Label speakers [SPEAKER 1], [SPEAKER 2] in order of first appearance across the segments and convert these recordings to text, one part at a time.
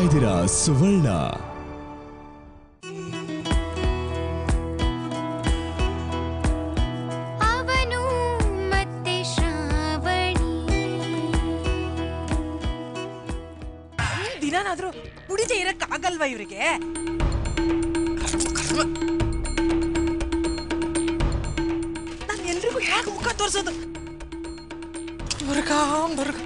[SPEAKER 1] ಇದ್ದೀರಾ ಸುವರ್ಣ
[SPEAKER 2] ಅವನು ಮತ್ತೆ ಶ್ರಾವಣಿ
[SPEAKER 3] ದಿನಾನಾದ್ರೂ ಕುಡಿದೇ ಇರಕ್ ಆಗಲ್ವಾ ಇವ್ರಿಗೆ ನಾನು ಎಲ್ರಿಗೂ ಹೇಗೆ ಮುಖ ತೋರ್ಸೋದು ಮುರುಘ ಮುರುಘ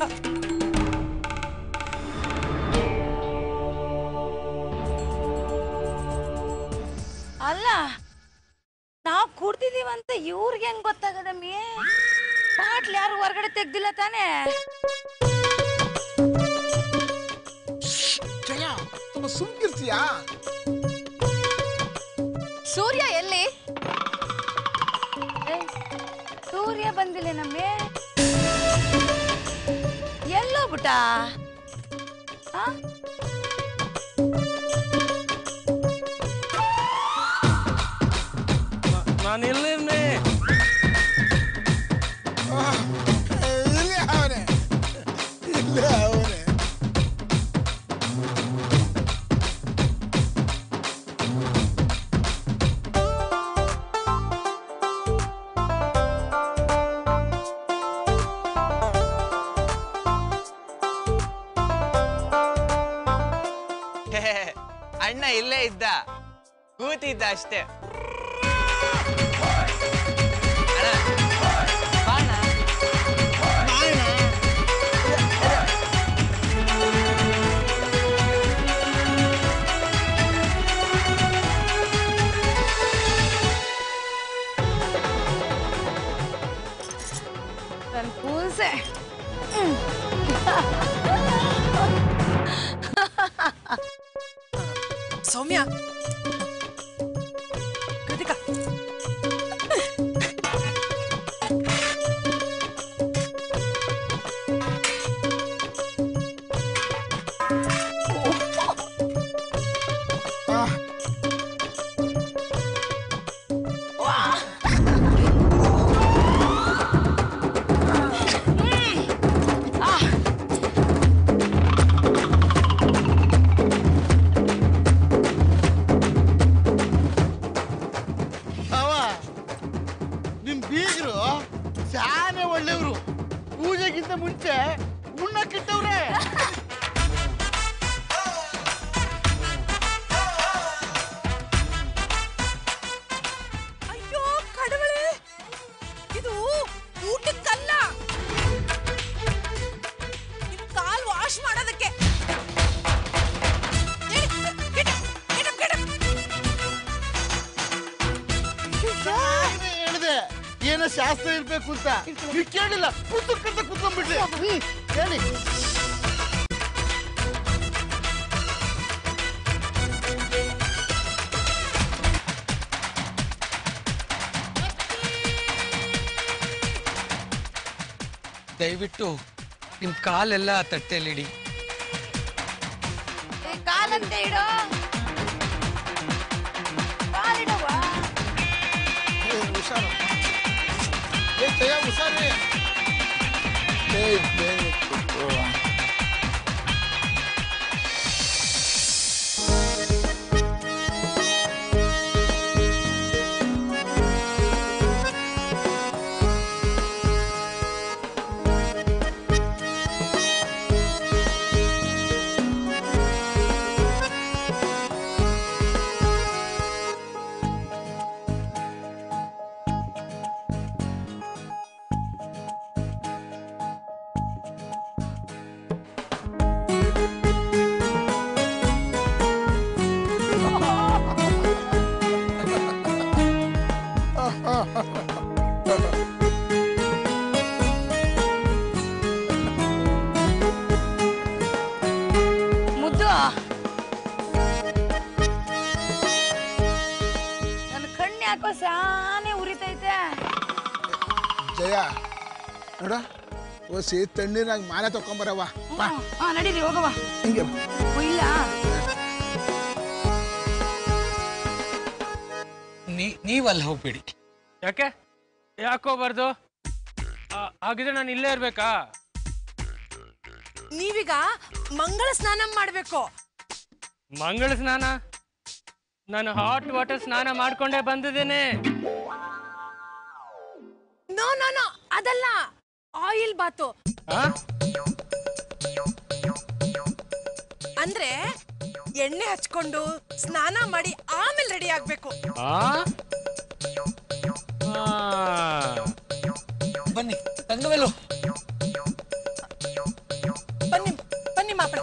[SPEAKER 4] ಅಲ್ಲ ನಾವು ಕುಡ್ದಿದೀವಂತ ಇವ್ರಿಗೆ ಹೆಂಗ್ ಗೊತ್ತಾಗದಮ್ಮಿ ಬಾಟ್ಲ್ ಯಾರು ಹೊರಗಡೆ ತೆಗ್ದಿಲ್ಲ ತಾನೇ
[SPEAKER 5] ಜಯ ತುಂಬ ಸುಮ್ಕಿರ್ತೀಯಾ
[SPEAKER 2] ಸೂರ್ಯ ಎಲ್ಲಿ
[SPEAKER 4] ಏ, ಸೂರ್ಯ ಬಂದಿಲ್ಲ ನಮ್ಮಿ ಎಲ್ಲೋ ಬಿಟ್ಟ ಆ?
[SPEAKER 6] ನಾನು ಎಲ್ಲಿವ್ನೆ
[SPEAKER 5] ಇಲ್ಲಿ ಅವನೇ ಇಲ್ಲಿ ಅವನೇ
[SPEAKER 7] ಅಣ್ಣ ಇಲ್ಲೇ ಇದ್ದ ಕೂತಿದ್ದ ಅಷ್ಟೇ ಅಣ್ಣ, ಬಾ ಅಣ್ಣ.
[SPEAKER 4] ನನ್ ಕೂಸೆ
[SPEAKER 3] ಸೌಮ್ಯ ಕೃತಿಕಾ
[SPEAKER 5] ಅವ ನಿಮ್ ಬೀಗರು ಶಾನೆ ಒಳ್ಳೆಯವರು ಪೂಜೆಗಿಂತ ಮುಂಚೆ ಉಣ್ಣಕ್ಕಿಟ್ಟವ್ರೆ
[SPEAKER 3] ಅಯ್ಯೋ ಕಡವಳೆ ಇದು ಊಟಕ್ಕಲ್ಲ ನಿಮ್ ಕಾಲ್ ವಾಶ್ ಮಾಡೋದಕ್ಕೆ ಹೇಳಿ, get up, get up, get up.
[SPEAKER 5] ನಾನೇ ಹೇಳ್ದೆ ಏನೋ ಶಾಸ್ತ್ರ ಇರ್ಬೇಕು ಅಂತ ನೀವು ಕೇಳಿಲ್ಲ ಪುಸ್ತಕಂತ ಕುತ್ಕೊಂಡ್ಬಿಟ್ರಿ ಹ್ಮ್, ಹೇಳಿ
[SPEAKER 6] ದಯವಿಟ್ಟು ನಿಮ್ ಕಾಲೆಲ್ಲ ತಟ್ಟೆಲಿಡಿ
[SPEAKER 4] ಏ, ಕಾಲಂತೆ ಇಡೋ ಕಾಲಿಡವ್ವ
[SPEAKER 5] ಏ, ಹುಷಾರು ಏ ಜಯ ಹುಷಾರೇ ಏ, ಏ, ಓ.
[SPEAKER 4] ಮುದ್ದು ನನ್ನ ಕಣ್ಣು ಯಾಕೋ ಸಾನೆ ಉರಿತೈತೆ
[SPEAKER 5] ಜಯ ನೋಡ ಓಸಿ ತಣ್ಣೀರಾಗ ಮಾಲೆ ತಕೊಂಬರವ ಬಾ
[SPEAKER 4] ಹಾ ನಡೀರಿ ಹೋಗವ
[SPEAKER 5] ಹಿಂಗೆ ಬಾ.
[SPEAKER 4] ಇಲ್ಲ
[SPEAKER 6] ನೀ ನೀವಲ್ಲಿ ಹೋಗ್ಬೇಡಿ
[SPEAKER 8] ಯಾಕೆ ಯಾಕೋಬಾರ್ದು ಹಾಗಿದ್ರೆ ನಾನು ಇಲ್ಲೇ ಇರ್ಬೇಕಾ
[SPEAKER 3] ನೀವೀಗ ಮಂಗಳ ಸ್ನಾನ ಮಾಡ್ಬೇಕು
[SPEAKER 8] ಮಂಗಳ ಸ್ನಾನ ನಾನು ಹಾಟ್ ವಾಟರ್ ಸ್ನಾನ ಮಾಡ್ಕೊಂಡೇ ಬಂದಿದ್ದೇನೆ
[SPEAKER 3] ನೋ ನೋ ನೋ ಅದಲ್ಲ ಆಯಿಲ್ ಬಾತು
[SPEAKER 8] ಆ?
[SPEAKER 3] ಅಂದ್ರೆ ಎಣ್ಣೆ ಹಚ್ಕೊಂಡು ಸ್ನಾನ ಮಾಡಿ ಆಮೇಲೆ ರೆಡಿ ಆಗ್ಬೇಕು
[SPEAKER 8] ಆ? ಆ.
[SPEAKER 6] ಬನ್ನಿ ತಂಗವೆಲು
[SPEAKER 3] ಬನ್ನಿ ಬನ್ನಿ ಮಾಪಡ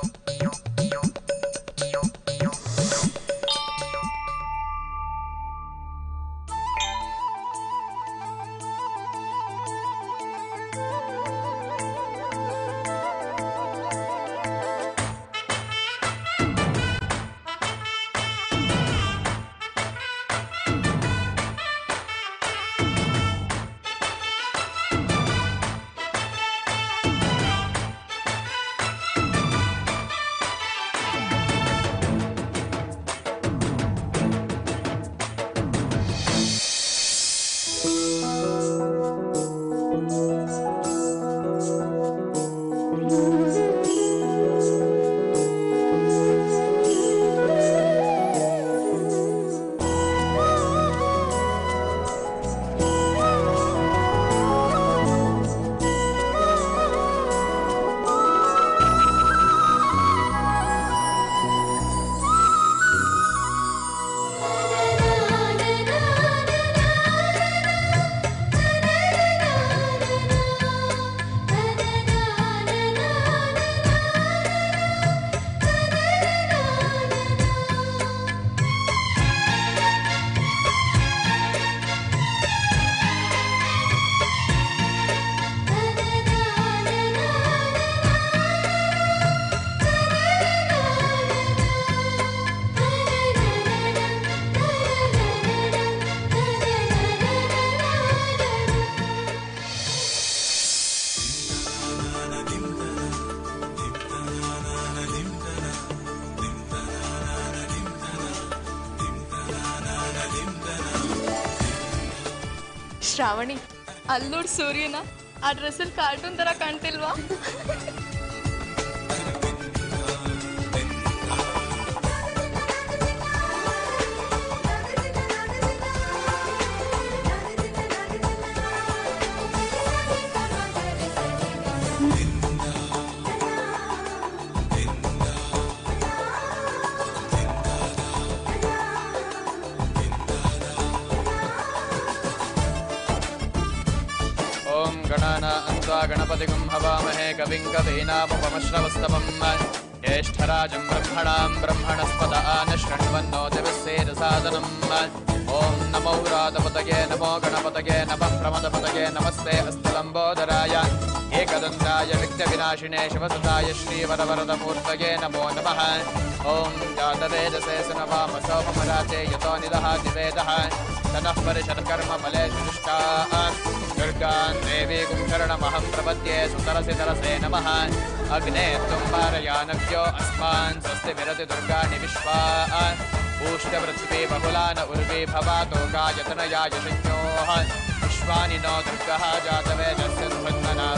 [SPEAKER 1] ಶ್ರಾವಣಿ ಅಲ್ಲೋಡ್ ಸೂರ್ಯನ ಆ ಡ್ರೆಸ್ಸಲ್ಲಿ ಕಾರ್ಟೂನ್ ತರ ಕಾಣ್ತಿಲ್ವಾ
[SPEAKER 7] ॐ गणानान्त्वा गणपतिगुं हवामहे कविं कवीनामुपमश्रवस्तमम् ज्येष्ठराजं ब्रह्मणां ब्रह्मणस्पद आनशृण्वन्नो दिवस्येदसादनम् ॐ नमो रातपतये नमो गणपतये नमः प्रमदपतये नमस्ते अस्तलम्बोदराय एकदन्ताय विघ्नविनाशिने शिवसुताय श्रीवरवरदमूर्तये नमो नमः ॐ जातवेदसे सुनवामसोपमराते यतो निदहाति वेदः ततः परिषत्कर्म फलेषु दुष्टान् दुर्गान् देवीकुं शरणमहं प्रपद्ये सुतरसि तरसे नमः अग्ने त्वं पारयानव्यो अस्मान् स्वस्ति विरति दुर्गाणि विश्वा ऊष्टपृथ्वी बहुलान उर्वी भवातो गायतनयाय संयोः विश्वानि नो दुर्गः जातवेदस्य सुभन्मना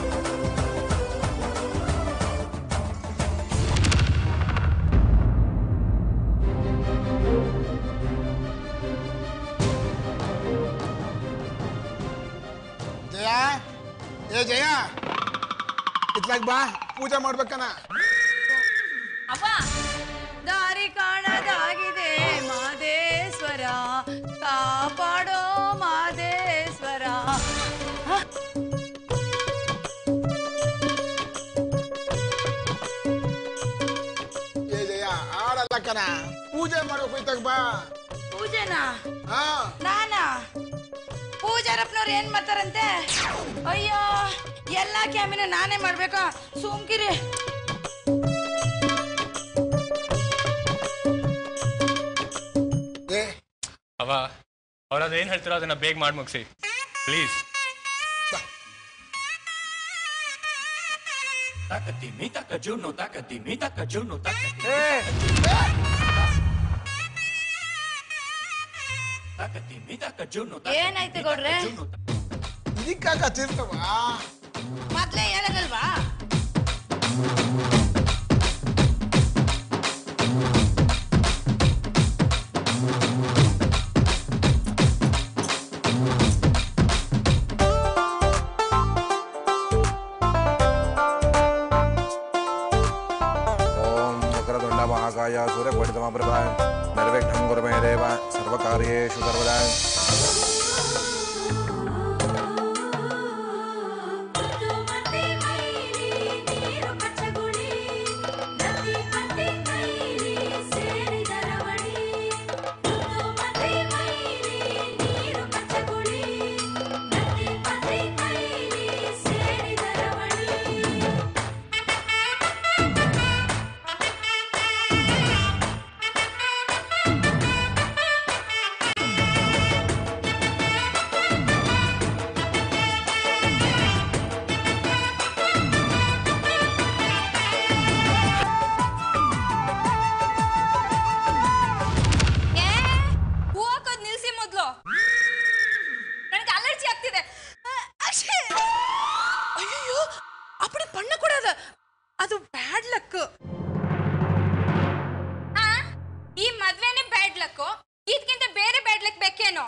[SPEAKER 5] ಜಯ ಏ ಜಯ ಇತ್ಲಾಗ್ ಬಾ ಪೂಜೆ ಮಾಡ್ಬೇಕನ
[SPEAKER 4] ಅಪ್ಪ ದಾರಿ ಕಾಣದಾಗಿದೆ ಮಾದೇಶ್ವರ ಕಾಪಾಡೋ ಮಾದೇಶ್ವರ
[SPEAKER 5] ಏ ಜಯ ಆಡಲ್ಲ ಕನ ಪೂಜೆ ಮಾಡ್ಬೇಕು ಇತ್ತಾಗ ಬಾ
[SPEAKER 4] ಪೂಜೆನಾ
[SPEAKER 5] ಹಾ
[SPEAKER 4] ನಾನಾ ಪೂಜಾರಪ್ಪನವ್ರು ಏನ್ ಮಾಡ್ತಾರಂತೆ ಅಯ್ಯೋ ಎಲ್ಲಾ ಕ್ಯಾಮಿನ ನಾನೇ ಮಾಡ್ಬೇಕಾ ಸುಮ್ಕಿರಿ
[SPEAKER 5] ಏ
[SPEAKER 8] ಅವ ಅವ್ರು ಅದೇನು ಹೇಳ್ತಾರೋ ಅದನ್ನ ಬೇಗ ಮಾಡಿ ಮುಗಿಸಿ ಪ್ಲೀಸ್
[SPEAKER 4] ಏನಾಯ್ತು ಗೌಡ್ರೆ
[SPEAKER 5] ಇದಕ್ಕಾಗ ತೀರ್ತವ
[SPEAKER 4] ಮೊದ್ಲೇ ಹೇಳದಲ್ವಾ
[SPEAKER 9] महाकाय सूर्यकोटितमप्रभा निर्विघ्नं कुरु मे देव सर्वकार्येषु सर्वदा
[SPEAKER 1] ಏ ಹೂ ಹಾಕೋದ್ ನಿಲ್ಸಿ ಮೊದ್ಲು ನನಗೆ ಅಲರ್ಜಿ ಆಗ್ತಿದೆ
[SPEAKER 3] ಅಯ್ಯೋ ಅಪ್ಪಡಿ ಬಣ್ಣ ಕೊಡೋದ ಅದು ಬ್ಯಾಡ್ ಲಕ್
[SPEAKER 1] ಆ, ಈ ಮದ್ವೆನೇ ಬ್ಯಾಡ್ ಲಕ್ಕು ಇದಕ್ಕಿಂತ ಬೇರೆ ಬ್ಯಾಡ್ ಲಕ್ ಬೇಕೇನೋ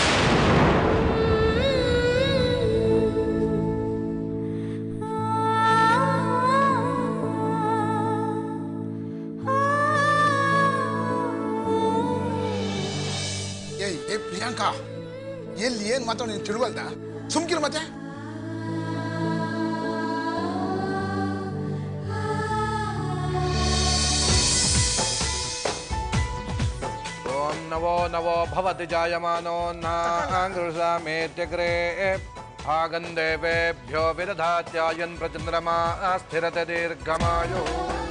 [SPEAKER 10] ಏಯ್ ಏ ಪ್ರಿಯಾಂಕಾ ಎಲ್ಲಿ ಏನ್ ಮಾತಾಡ ನೀನು ತಿಳುವಲ್ದ ಸುಮ್ಕಿರು ಮತ್ತೆ
[SPEAKER 9] ॐ नवो नवो भवति जायमानो नाङ्गृषामेत्यग्रे भागं देवेभ्यो विदधात्यायन् प्रचन्द्रमा स्थिरते दीर्घमायुः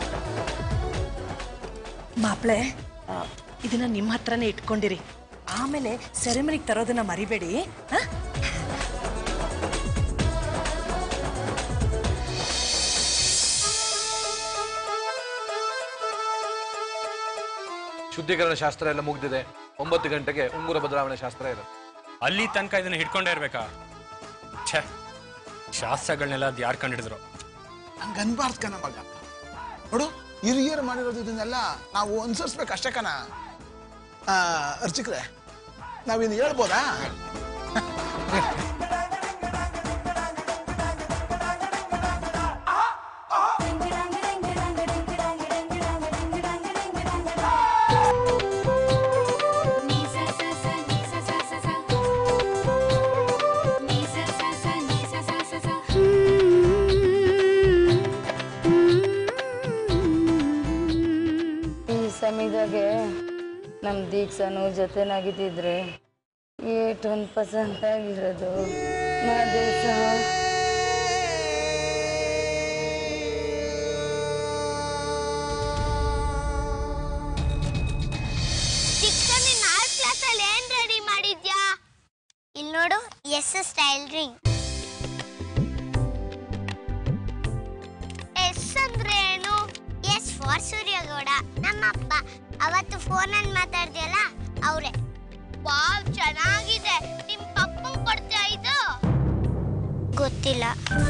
[SPEAKER 3] ಮಾಪ್ಳೆ ಇದನ್ನ ನಿಮ್ಮ ಹತ್ರನೇ ಇಟ್ಕೊಂಡಿರಿ ಆಮೇಲೆ ಸೆರೆಮನಿಗೆ ತರೋದನ್ನ ಮರಿಬೇಡಿ ಆ?
[SPEAKER 9] ಶುದ್ಧೀಕರಣ ಶಾಸ್ತ್ರ ಎಲ್ಲ ಮುಗ್ದಿದೆ ಒಂಬತ್ತು ಗಂಟೆಗೆ ಉಂಗುರ ಬದಲಾವಣೆ ಶಾಸ್ತ್ರ ಇರುತ್ತೆ
[SPEAKER 8] ಅಲ್ಲಿ ತನಕ ಇದನ್ನ ಹಿಡ್ಕೊಂಡೇ ಇರ್ಬೇಕಾ ಛೇ ಶಾಸ್ತ್ರಗಳನ್ನೆಲ್ಲ ಅದು ಯಾರು ಕಂಡಿಡಿದ್ರು
[SPEAKER 10] ಹಂಗ ಅನ್ಬಾರ್ದು ಕಣ ಮಗ ನೋಡು ಹಿರಿಯರು ಮಾಡಿರೋದು ಇದನ್ನೆಲ್ಲ ನಾವು ಅನುಸರಿಸ್ಬೇಕು ಅಷ್ಟೇ ಕಣ ಆ, ಅರ್ಚಕ್ರೆ ನಾವಿನ್ನು ಹೇಳ್ಬೋದಾ
[SPEAKER 4] ಈ ಸಮಯದಾಗೆ ನಮ್ಮ ದೀಕ್ಷಾನು ಜೊತೆನಾಗಿದ್ದಿದ್ರೆ ಏಟೊಂದು ಪಸಂದ್ ಆಗಿರೋದು ಮಾದೇಶ
[SPEAKER 2] ಚಿಕ್ಕನಿ ನಾಲ್ಕು ಕ್ಲಾಸಲ್ಲಿ ಏನ್ ರೆಡಿ ಮಾಡಿದ್ಯಾ ಇಲ್ಲಿ ನೋಡು ಎಸ್ ಸ್ಟೈಲ್ ರಿಂಗ್ ಎಸ್ ಅಂದ್ರೆ ಏನು ಎಸ್ ಫಾರ್ ಸೂರ್ಯಗೌಡ ನಮ್ಮಪ್ಪ ಅವತ್ತು ಫೋನಲ್ಲಿ ಮಾತಾಡ್ದ್ಯಲ್ಲ ಅವರೇ ವಾವ್ ಚೆನ್ನಾಗಿದೆ ನಿಮ್ ಪಪ್ಪ ಕೊಡ್ತೀಯ ಇದು ಗೊತ್ತಿಲ್ಲ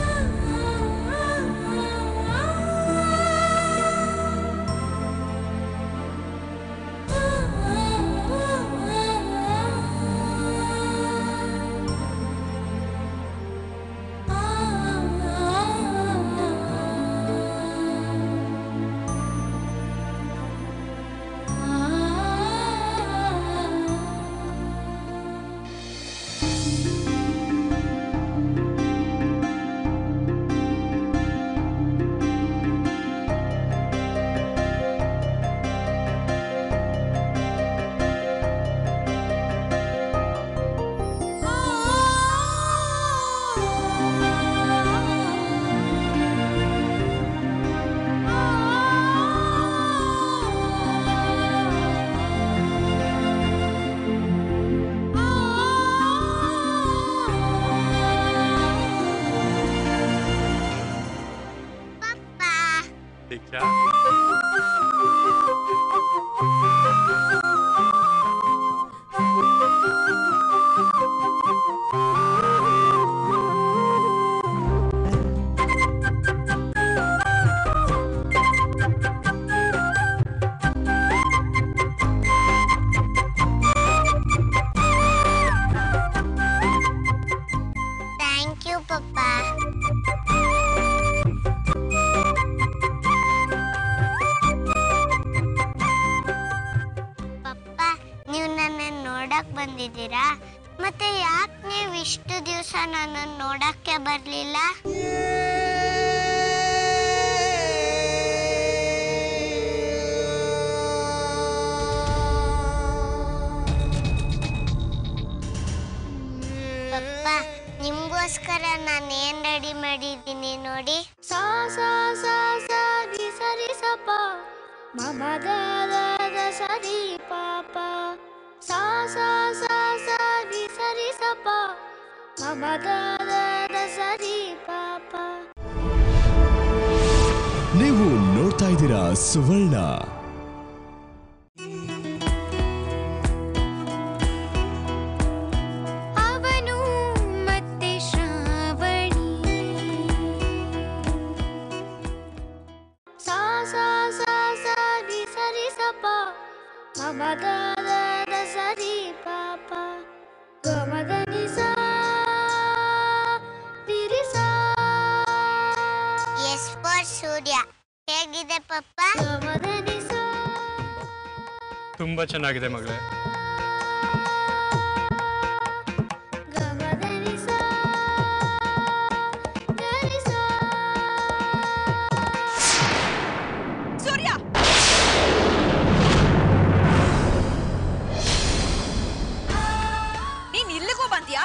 [SPEAKER 2] ಥ್ಯಾಂಕ್ ಯು ಪಪ್ಪ ಇದ್ದೀರಾ ಮತ್ತೆ ಯಾಕೆ ನೀವು ಇಷ್ಟು ದಿವಸ ನನ್ನನ್ನು ನೋಡಕ್ಕೆ ಬರಲಿಲ್ಲ ಪಪ್ಪ ನಿಮ್ಗೋಸ್ಕರ ನಾನು ಏನ್ ರೆಡಿ ಮಾಡಿದ್ದೀನಿ ನೋಡಿ ಸಾ ಸಾ ಸಾ ಸಾ ರಿ ಸರಿ ಸಪ ಮಮ ಗ ಗ ಗ ಸರಿ ಪಾಪ ಸಾ ಸಾ ಸಾ ಸಾ ರಿ ಸರಿ ಸಪ ಮಮ ಗ ಗ ಗ ಸರಿ ಪಾಪ
[SPEAKER 11] ನೀವು ನೋಡ್ತಾ ಇದ್ದೀರಾ ಸುವರ್ಣ
[SPEAKER 2] ಅವನು ಮತ್ತೆ ಶ್ರಾವಣಿ ಸಾ ಸಾ ಸಾ ಸಾ ರಿ ಸರಿ ಸಪ ಮಮ ಗ ಗ ಗ ಸರಿ ಪಾಪ ಗ ಮ ಗ ನಿ ಸಾ ರಿ ರಿ ಸಾ ಎಸ್ ಫಾರ್ ಸೂರ್ಯ ಹೇಗಿದೆ ಪಪ್ಪ ಗ ಮ ಗ ನಿ ಸಾ
[SPEAKER 8] ತುಂಬಾ ಚೆನ್ನಾಗಿದೆ ಮಗಳೇ
[SPEAKER 2] ಗ ಮ ಗ ನಿ ಸಾ ಗ ರಿ ಸಾ
[SPEAKER 1] ಸೂರ್ಯ ನೀನ್ ಇಲ್ಲಿಗೂ ಬಂದ್ಯಾ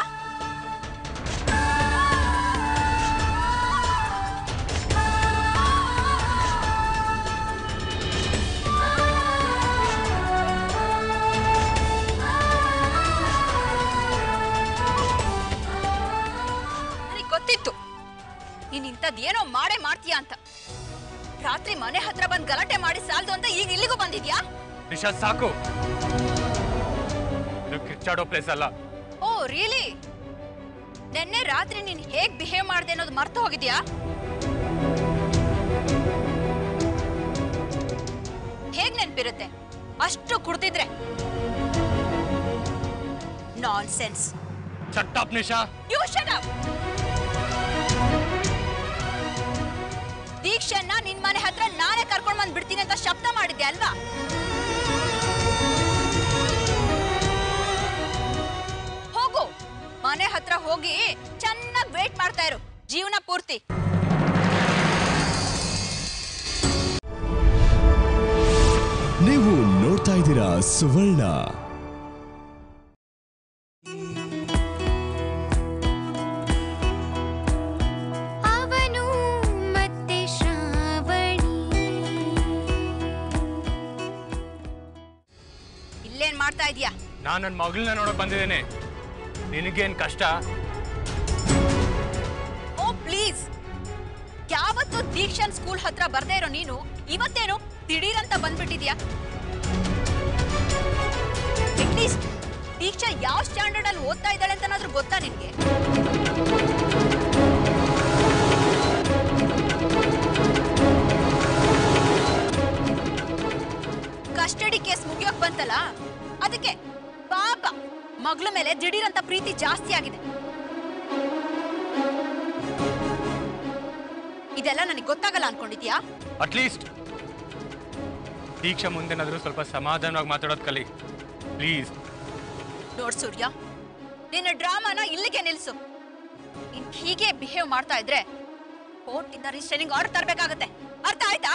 [SPEAKER 1] ನನಗ್ ಗೊತ್ತಿತ್ತು ನೀನ್ ಇಂಥದ್ದೇನೋ ಮಾಡೇ ಮಾಡ್ತೀಯ ಅಂತ ರಾತ್ರಿ ಮನೆ ಹತ್ರ ಬಂದ್ ಗಲಾಟೆ ಮಾಡಿ ಸಾಲ್ದು ಅಂತ ಈಗ ಇಲ್ಲಿಗೂ ಬಂದಿದ್ಯಾ
[SPEAKER 8] ನಿಶಾ ಸಾಕು ಇದು ಕಿಚ್ಚಾಡೋ ಪ್ಲೇಸ್ ಅಲ್ಲ
[SPEAKER 1] ಓ ರಿಯಲಿ ನಿನ್ನೆ ರಾತ್ರಿ ನೀನ್ ಹೇಗ್ ಬಿಹೇವ್ ಮಾಡ್ದೆ ಅನ್ನೋದು ಮರ್ತು ಹೋಗಿದ್ಯಾ ಹೇಗ್ ನೆನ್ಪಿರುತ್ತೆ ಅಷ್ಟು ಕುಡ್ದಿದ್ರೆ nonsense
[SPEAKER 8] shut up Nisha
[SPEAKER 1] you shut up ದೀಕ್ಷನ್ನ ನಿನ್ ಮನೆ ಹತ್ರ ನಾನೇ ಕರ್ಕೊಂಡ್ ಬಂದ್ ಬಿಡ್ತೀನಿ ಅಂತ ಶಬ್ದ ಮಾಡಿದ್ದೆ ಅಲ್ವಾ ಹೋಗು ಮನೆ ಹತ್ರ ಹೋಗಿ ಚೆನ್ನಾಗಿ ವೇಟ್ ಮಾಡ್ತಾ ಇರು ಜೀವನ ಪೂರ್ತಿ
[SPEAKER 11] ನೀವು ನೋಡ್ತಾ ಇದ್ದೀರಾ ಸುವರ್ಣ
[SPEAKER 2] ಅವನು ಮತ್ತೆ ಶ್ರಾವಣಿ
[SPEAKER 1] ಇಲ್ಲೇನ್ ಮಾಡ್ತಾ ಇದೀಯಾ
[SPEAKER 8] ನಾನು ನನ್ನ ಮಗಳನ್ನ ನೋಡಕ್ ಬಂದಿದ್ದೇನೆ ನಿನಗೇನ್ ಕಷ್ಟ
[SPEAKER 1] ಓ ಪ್ಲೀಸ್ ಯಾವತ್ತು ದೀಕ್ಷನ್ ಸ್ಕೂಲ್ ಹತ್ರ ಬರ್ದೇ ಇರೋ ನೀನು ಇವತ್ತೇನು ದಿಢೀರಂತ ಬಂದ್ಬಿಟ್ಟಿದ್ಯಾ ಅಟ್ಲೀಸ್ಟ್ ದೀಕ್ಷಾ ಯಾವ ಸ್ಟ್ಯಾಂಡರ್ಡ್ ಅಲ್ಲಿ ಓದ್ತಾ ಇದ್ದಾಳೆ ಅಂತನಾದ್ರೂ ಗೊತ್ತಾ ನಿನ್ಗೆ ಕಸ್ಟಡಿ ಕೇಸ್ ಮುಗಿಯೋಕ್ ಬಂತಲ್ಲ ಅದಕ್ಕೆ ಪಾಪ ಮಗಳ ಮೇಲೆ ದಿಢೀರಂತ ಪ್ರೀತಿ ಜಾಸ್ತಿ ಆಗಿದೆ ಇದೆಲ್ಲ ನನಗೆ ಗೊತ್ತಾಗಲ್ಲ ಅನ್ಕೊಂಡಿದ್ಯಾ
[SPEAKER 8] ಅಟ್ಲೀಸ್ಟ್ ದೀಕ್ಷಾ ಮುಂದೆನಾದ್ರೂ ಸ್ವಲ್ಪ ಸಮಾಧಾನವಾಗಿ ಮಾತಾಡೋದು ಕಲಿ ಪ್ಲೀಸ್
[SPEAKER 1] ನೋಡ್ ಸೂರ್ಯ ನಿನ್ನ ಡ್ರಾಮಾನ ಇಲ್ಲಿಗೆ ನಿಲ್ಸು ಇನ್ ಹೀಗೆ ಬಿಹೇವ್ ಮಾಡ್ತಾ ಇದ್ರೆ ಕೋರ್ಟ್ ಇಂದ ರಿಜಿಸ್ಟರಿಂಗ್ ಆರ್ಡರ್ ತರಬೇಕಾಗತ್ತೆ ಅರ್ಥ ಆಯ್ತಾ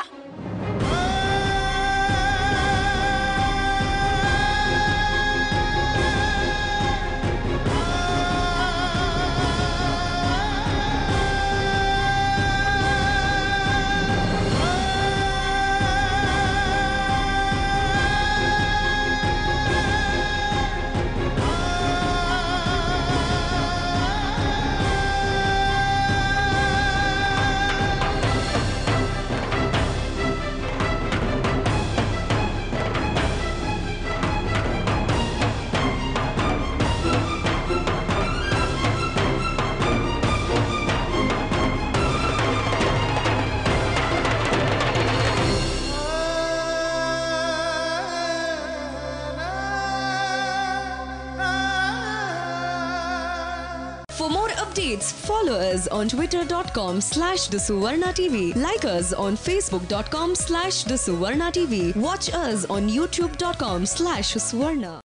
[SPEAKER 12] For more updates, follow us on twitter.com slash the Suvarna TV. Like us on facebook.com slash the Suvarna TV. Watch us on youtube.com slash Suvarna.